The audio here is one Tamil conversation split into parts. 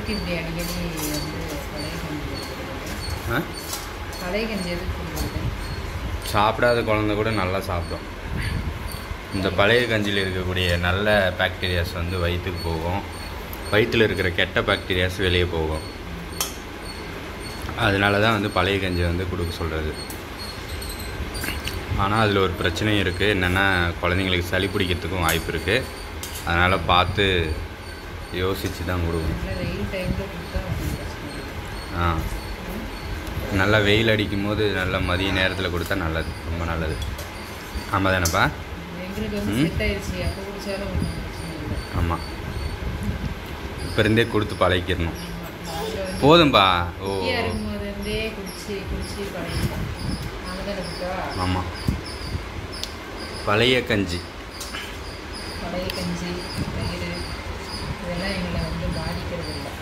எதுக்கு இப்படி அடிக்கடி வந்து பழைய கஞ்சி கொடுக்குறது? ஆ பழைய கஞ்சி எதுக்கு கொடுக்குறது சாப்பிடாத குழந்தை கூட நல்லா சாப்பிடும் இந்த பழைய கஞ்சியில் இருக்கக்கூடிய நல்ல பாக்டீரியாஸ் வந்து வயிற்றுக்கு போகும் வயிற்றில் இருக்கிற கெட்ட பாக்டீரியாஸ் வெளியே போகும் அதனால தான் வந்து பழைய கஞ்சி வந்து கொடுக்க சொல்கிறது ஆனால் அதில் ஒரு பிரச்சனையும் இருக்குது என்னென்னா குழந்தைங்களுக்கு சளி பிடிக்கிறதுக்கும் வாய்ப்பு இருக்குது அதனால் பார்த்து யோசித்து தான் கொடுக்கணும் நல்ல வெயில் டைமில் கொடுத்தா ஒன்றும் பிரச்சனை இல்லை. ஆ நல்லா வெயில் அடிக்கும் போது நல்லா மதிய நேரத்தில் கொடுத்தா நல்லது ரொம்ப நல்லது ஆமாம் தானேப்பா எங்களுக்கு வந்து ம். செட் ஆயிடுச்சு அப்போ குடிச்சாலும் ஒன்றும் பிரச்சனை இல்லை ஆமாம் இப்போ இருந்தே கொடுத்து பழகிக்கிறணும் நாங்கள் வந்து போதும்பா ஓ குட்டியாக இருக்கும்போது இருந்தே குடிச்சு குடிச்சு பழகிட்டோம் நாங்கள் தானே கொடுத்தா ஆமாம் பழைய கஞ்சி பழைய கஞ்சி தயிர் இதெல்லாம் எங்களை வந்து பாதிக்கிறது இல்லை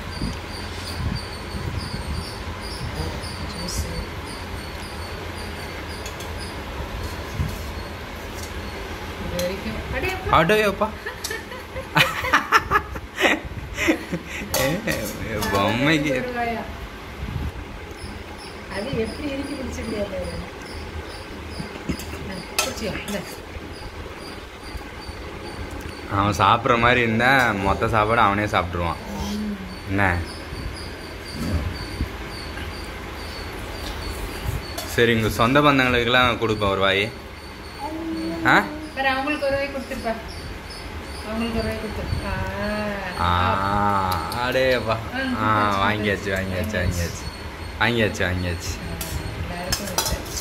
ஜூஸு இது வரைக்கும் அடே அப்பா. அடையோப்பா பொம்மைக்கு ஒரு வாயா. அது எப்படி இறுக்கி பிடிச்ச முடியாது குடிச்சியோ இந்த அவன் சாப்பிட்ற மாதிரி இருந்தால் மொத்த சாப்பாடு அவனே சாப்பிட்ருவான் என்ன சரி உங்கள் சொந்த பந்தங்களுக்கெல்லாம் கொடுப்பேன் ஒரு வாய் ஆ வேற அவங்களுக்கு ஒரு ரூபாய் கொடுத்துருப்பா அவங்களுக்கு ஒரு ரூபாய் கொடுத்துரு ஆ அடேப்பா ஆ வாங்கியாச்சு வாங்கியாச்சு வாங்கியாச்சு வாங்கியாச்சு வாங்கியாச்சு எல்லாருக்கும் வச்சாச்சு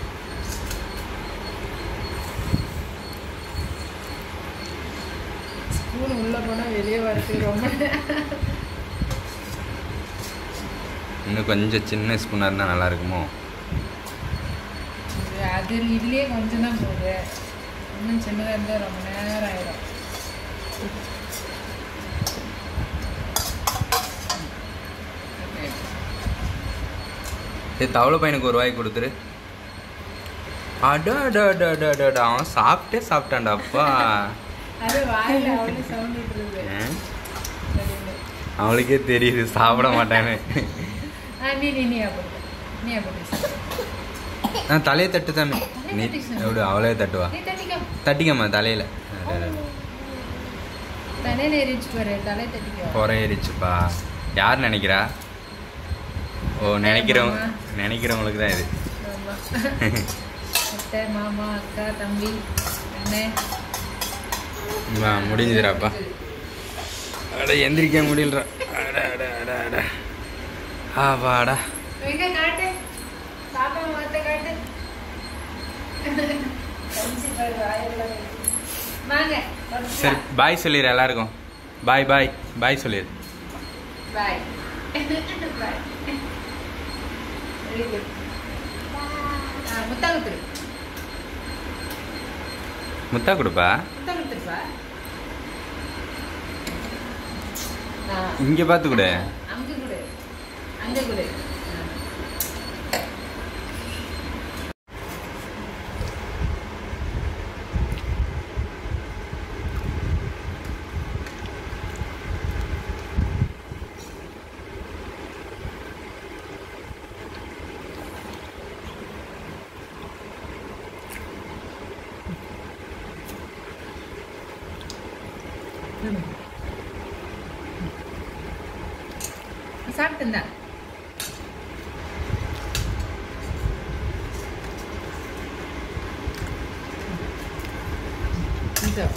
ஸ்பூன் உள்ள போனா வெளியே வரதுக்கு ரொம்ப இன்னும் கொஞ்சம் சின்ன ஸ்பூனாக இருந்தால் நல்லா இருக்குமோ இது அது இதுலயே கொஞ்சம் தான் போகுது இன்னும் சின்னதாக இருந்தால் ரொம்ப நேரம் ஆயிடும் Okay. சரி தவளை பையனுக்கு ஒரு வாய் கொடுத்துரு அடா அடா அடா அடா அடா, அடா அவன் சாப்பிட்டே சாப்பிட்டான்டா அப்பா அது வாயில அவளே சவுண்ட் விட்டுருது ஏன்? அப்படின்னு. அவளுக்கே தெரியுது சாப்பிட மாட்டான்னு ஆ, நீ நீ நீ அப்படி நீ அப்படி நான் தலையை தட்டு தானே நீ எப்படி அவளே தட்டுவா நீ தட்டிக்கோ தட்டிக்கம்மா தலையில் தலையில எரிச்சு பாரு தலை தட்டிக்கோ குறையிருச்சுப்பா யார் நினைக்கிறா ஓ நினைக்கிறவங்க நினைக்கிறவங்களுக்கு தான் இது ஆமா. அத்தை மாமா அக்கா தம்பி அண்ணன் வா, முடிஞ்சுதுடாப்பா அட எந்திரிக்க முடியலடா அட அட அட அட ஆபாடா எங்க காட்டு பாப்பா முகத்தை காட்டு கஞ்சி பாரு, வாயெல்லாம் இருக்கு. வாங்க சரி பாய் சொல்லிடு எல்லாருக்கும் பாய் பாய் பாய் சொல்லிடு பாய் பாய் வெரி குட் முத்தா கொடுத்துரு முத்தா கொடுப்பா முத்தா கொடுத்துருப்பா இங்கே பார்த்து கொடு அங்க கொடு அங்க கொடு சாப்பிட்டுந்தா இதோ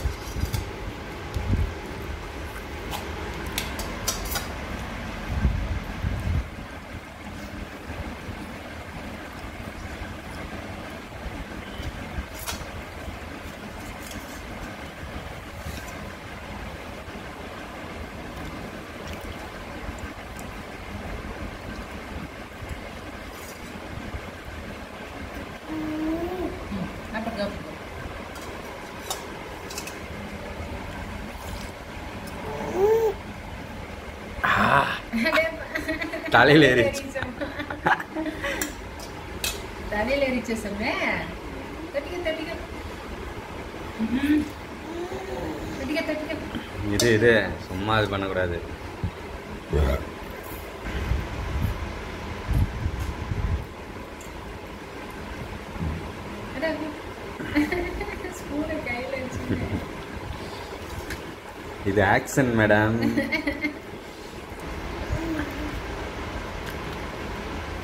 அப்படி அப்படி தலையில ஏறிச்சு. தலையில எரிச்ச சொன்னேன் தட்டிக்க தட்டிக்க ம்ஹும். தட்டிக்க தட்டிக்க இது இது சும்மா இது பண்ணக்கூடாது ஸ்பூனை கையில் வச்சு இது ஆக்சன் மேடம்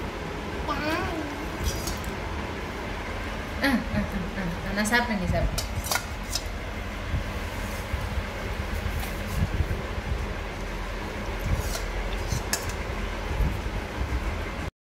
நான் சாப்பிட்டேன் நீ சாப்பிட்டேன்